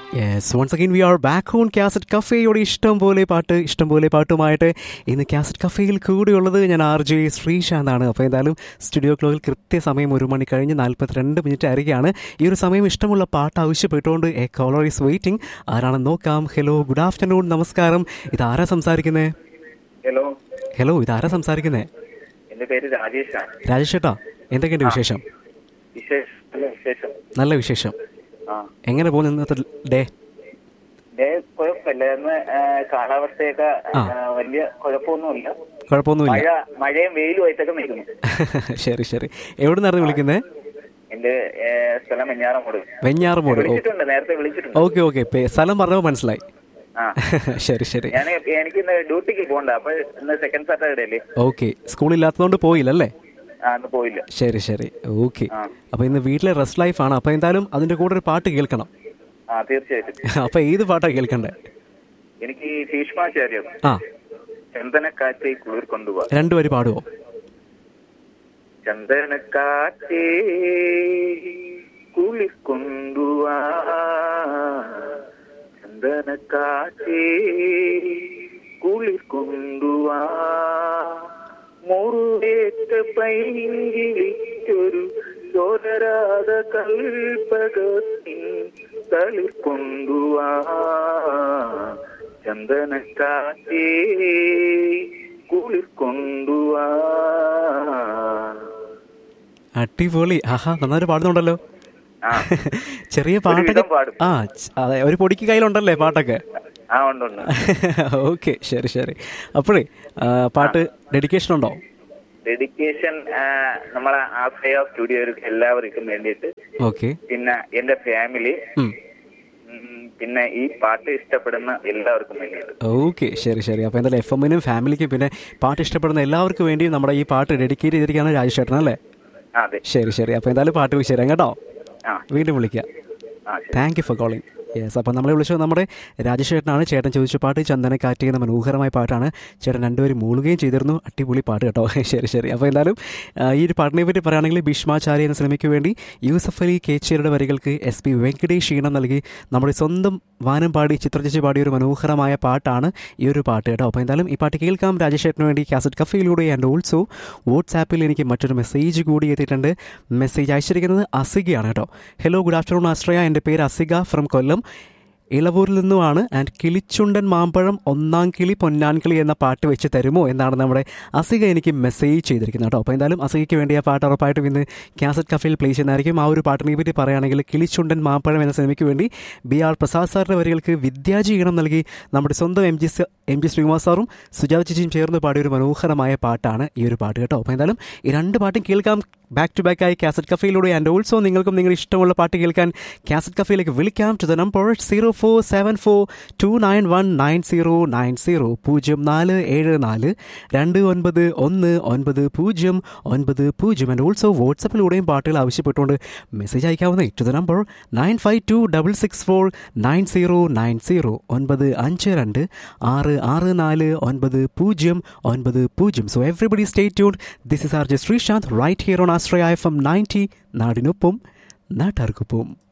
Yes once again we are back on cassette കഫേയോടെ ഇഷ്ടം പോലെ പാട്ട് ഇഷ്ടം പോലെ പാട്ടുമായിട്ട് ഇന്ന് കാസറ്റ് കഫേയിൽ കൂടെയുള്ളത് ഞാൻ ആർ ജെ ശ്രീശാന്താണ് അപ്പോൾ എന്തായാലും സ്റ്റുഡിയോ ക്ലോക്കിൽ കൃത്യസമയം ഒരു മണി കഴിഞ്ഞ് നാൽപ്പത്തിരണ്ട് മിനിറ്റ് ആയിരിക്കുകയാണ് ഈ ഒരു സമയം ഇഷ്ടമുള്ള പാട്ട് ആവശ്യപ്പെട്ടുകൊണ്ട് എ കോളർ ഈസ് വെയിറ്റിംഗ് ആരാണെന്ന് നോക്കാം ഹലോ ഗുഡ് ആഫ്റ്റർനൂൺ നമസ്കാരം ഇതാരാ സംസാരിക്കുന്നത് ഹലോ ഹലോ ഇതാരാ സംസാരിക്കുന്നത് എന്റെ പേര് രാജേഷാണ് രാജേഷ് ചേട്ടാ എന്തൊക്കെയുണ്ട് വിശേഷം വിശേഷം നല്ല വിശേഷം നല്ല വിശേഷം ആ എങ്ങനെ പോകുന്നു ഇന്നത്തെ ഡേ ഡേ കുഴപ്പമില്ല ഇന്ന് ആ, കാലാവസ്ഥയൊക്കെ ആ. ആ, വലിയ കുഴപ്പമൊന്നുമില്ല കുഴപ്പമൊന്നുമില്ല മഴ മഴയും വെയിലും ആയിട്ടൊക്കെ നിൽക്കുന്നു ശരി ശരി എവിടെ നിന്നായിരുന്നു വിളിക്കുന്നത് എന്റെ ഏ, സ്ഥലം വെഞ്ഞാറമൂട് വെഞ്ഞാറുമൂട് ഓ വിളിച്ചിട്ടുണ്ട് നേരത്തെ വിളിച്ചിട്ടുണ്ട് ഓക്കെ ഓക്കെ സ്ഥലം പറഞ്ഞപ്പോൾ മനസ്സിലായി ആ ശരി ശരി ഞാൻ എനിക്ക് ഇന്ന് ഡ്യൂട്ടിക്ക് പോകണ്ട അപ്പൊ ഇന്ന് സെക്കൻഡ് സാറ്റർഡേ അല്ലേ ഓക്കെ സ്കൂളില്ലാത്തതുകൊണ്ട് പോയില്ലല്ലേ ആ ഇന്ന് പോയില്ല ശരി ശരി ഓക്കെ ആ. അപ്പോൾ ഇന്ന് വീട്ടിലെ റെസ്റ്റ് ലൈഫാണ് അപ്പോൾ എന്തായാലും അതിൻ്റെ കൂടെ ഒരു പാട്ട് കേൾക്കണം ആ തീർച്ചയായിട്ടും അപ്പോൾ ഏത് പാട്ടാണ് കേൾക്കണ്ടേ എനിക്ക് ഈ ഭീഷ്മാചാര്യം ആ ചന്ദനക്കാറ്റേ കുളിർ കൊണ്ടുപോവാ രണ്ടുപേര് പാടുവോ ചന്ദനക്കാറ്റേ കുളിർ കൊണ്ടുവാ ചന്ദനക്കാറ്റേ കുളിർ കൊണ്ടുവാ മുറുവേറ്റ പൈങ്കിളിക്കൊരു സോദരാത കൽപ്പകത്തിൻ തളിർ കൊണ്ടുവാ ചന്ദനക്കാറ്റേ കുളിർ കൊണ്ടുവാ അടിപൊളി ആഹാ നന്നായിട്ട് പാടുന്നുണ്ടല്ലോ ആ ചെറിയ പാട്ടൊക്കെ ഒരുവിധം പാടും. ആ ച- അതെ ഒരു പൊടിക്ക് കയ്യിലുണ്ടല്ലേ പാട്ടൊക്കെ ആ ഉണ്ട് ഉണ്ട് ഓക്കെ ശരി ശരി അപ്പോഴേ ആ, പാട്ട് ഡെഡിക്കേഷൻ ഉണ്ടോ ഡെഡിക്കേഷൻ നമ്മളെ ആശ്രയ സ്റ്റുഡിയോയിൽ എല്ലാവർക്കും വേണ്ടിയിട്ട് ഓക്കെ പിന്നെ എന്റെ ഫാമിലി ഉം. പിന്നെ ഈ പാട്ട് ഇഷ്ടപ്പെടുന്ന എല്ലാവർക്കും വേണ്ടിയിട്ട് ഓക്കെ ശരി ശരി അപ്പോൾ എന്തായാലും എഫ് എമ്മിനും ഫാമിലിക്കും പിന്നെ പാട്ട് ഇഷ്ടപ്പെടുന്ന എല്ലാവർക്കും വേണ്ടിയും നമ്മുടെ ഈ പാട്ട് ഡെഡിക്കേറ്റ് ചെയ്തിരിക്കുകയാണ് രാജേഷ് ചേട്ടൻ അല്ലേ ആ അതെ ശരി ശരി അപ്പോൾ എന്തായാലും പാട്ട് വിശേഷം കേട്ടോ ആ വീണ്ടും വിളിക്കുക ആ ശരി thank you for calling yes അപ്പോൾ നമ്മളെ വിളിച്ചത് നമ്മുടെ രാജേഷ് ചേട്ടനാണ് ചേട്ടൻ ചോദിച്ച പാട്ട് ചന്ദന കാറ്റ് എന്ന മനോഹരമായ പാട്ടാണ് ചേട്ടൻ രണ്ടുപേരും മൂളുകയും ചെയ്തിരുന്നു അടിപൊളി പാട്ട് കേട്ടോ ശരി ശരി അപ്പോൾ എന്തായാലും ആ, ഈ ഒരു പാട്ടിനെ പറ്റി പറയുകയാണെങ്കിൽ ഭീഷ്മാചാര്യ എന്ന സിനിമയ്ക്ക് വേണ്ടി യൂസഫ് അലി കേച്ചേരുടെ വരികൾക്ക് എസ് പി വെങ്കടേഷ് ഈണം നൽകി നമ്മുടെ സ്വന്തം വാനം പാടി ചിത്രചേച്ചി പാടിയ ഒരു മനോഹരമായ പാട്ടാണ് ഈ ഒരു പാട്ട് കേട്ടോ അപ്പോൾ എന്തായാലും ഈ പാട്ട് കേൾക്കാം രാജേഷ് ചേട്ടന് വേണ്ടി കാസറ്റ് കഫയിലൂടെ ആൻഡ് ഓൾസോ വാട്സാപ്പിൽ എനിക്ക് മറ്റൊരു മെസ്സേജ് കൂടി എത്തിയിട്ടുണ്ട് മെസ്സേജ് അയച്ചിരിക്കുന്നത് അസികയാണ് കേട്ടോ ഹലോ ഗുഡ് ആഫ്റ്റർനൂൺ ആശ്രയ എൻ്റെ പേര് അസിക ഫ്രം കൊല്ലം ഇളവൂരിൽ നിന്നുമാണ് ആൻഡ് കിളിച്ചുണ്ടൻ മാമ്പഴം ഒന്നാം കിളി പൊന്നാൻ കിളി എന്ന പാട്ട് വെച്ച് തരുമോ എന്നാണ് നമ്മുടെ അസിക എനിക്ക് മെസ്സേജ് ചെയ്തിരിക്കുന്നത് കേട്ടോ അപ്പോൾ എന്തായാലും അസികയ്ക്ക് വേണ്ടി ആ പാട്ട് ഉറപ്പായിട്ടും ഇന്ന് കാസറ്റ് കഫയിൽ പ്ലേ ചെയ്യുന്നതായിരിക്കും ആ ഒരു പാട്ടിനെ പറ്റി പറയുകയാണെങ്കിൽ കിളിച്ചുണ്ടൻ മാമ്പഴം എന്ന സിനിമയ്ക്ക് വേണ്ടി ബി ആർ പ്രസാദ് സാറിൻ്റെ വരികൾക്ക് വിദ്യാജി ഈണം നൽകി നമ്മുടെ സ്വന്തം M G M G Sreekumar സാറും സുജാത ചേച്ചിയും ചേർന്ന് പാടിയ ഒരു മനോഹരമായ പാട്ടാണ് ഈ ഒരു പാട്ട് കേട്ടോ അപ്പോൾ എന്തായാലും ഈ രണ്ട് പാട്ടും കേൾക്കാം ബാക്ക് ടു ബാക്ക് ആയി കാസറ്റ് കഫയിലൂടെ ആൻഡ് ഓൾസോ നിങ്ങൾക്കും നിങ്ങളുടെ ഇഷ്ടമുള്ള പാട്ട് കേൾക്കാൻ കാസറ്റ് കഫയിലേക്ക് വിളിക്കാം to the number zero four seven four two nine one nine zero nine zero പൂജ്യം നാല് ഏഴ് നാല് രണ്ട് ഒൻപത് ഒന്ന് ഒൻപത് പൂജ്യം ഒൻപത് പൂജ്യം ആൻഡ് ഓൾസോ വാട്സപ്പിലൂടെയും പാട്ടുകൾ ആവശ്യപ്പെട്ടുകൊണ്ട് മെസ്സേജ് അയക്കാവുന്ന to the number nine five two double six four nine zero nine zero ഒൻപത് അഞ്ച് രണ്ട് ആറ് ആറ് നാല് ഒൻപത് പൂജ്യം ഒൻപത് പൂജ്യം so everybody stay tune this is R J Sreesanth right here on Ashraya F M ninety നാടിനൊപ്പം നാട്ടാർക്കൊപ്പം